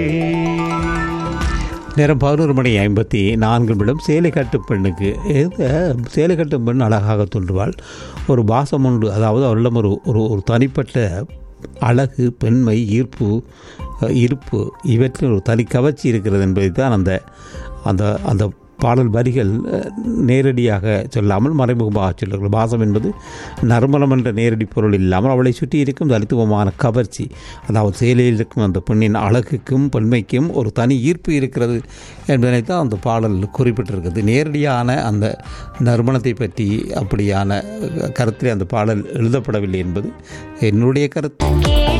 நேரம் பதினோரு மணி ஐம்பத்தி நான்கு நிமிடம் சேலை கட்டும் பெண்ணுக்கு எது சேலை கட்டும் பெண் அழகாக தோன்றுவாள் ஒரு பாசம் உண்டு அதாவது அவரிடம் ஒரு ஒரு ஒரு தனிப்பட்ட அழகு பெண்மை ஈர்ப்பு அஹ், இருப்பு இவற்றில் ஒரு தனி கவர்ச்சி இருக்கிறது என்பதை தான் அந்த அந்த அந்த பாடல் வரிகள் அஹ், நேரடியாக சொல்லாமல் மறைமுகமாக சொல்லுங்கள் பாசம் என்பது நறுமணம் என்ற நேரடி பொருள் இல்லாமல் அவளை சுற்றி இருக்கும் தனித்துவமான கவர்ச்சி அதாவது சேலையில் இருக்கும் அந்த பெண்ணின் அழகுக்கும் பெண்மைக்கும் ஒரு தனி ஈர்ப்பு இருக்கிறது என்பதை தான் அந்த பாடல் குறிப்பிட்டிருக்கிறது நேரடியான அந்த நறுமணத்தை பற்றி அப்படியான கருத்தில் அந்த பாடல் எழுதப்படவில்லை என்பது என்னுடைய கருத்து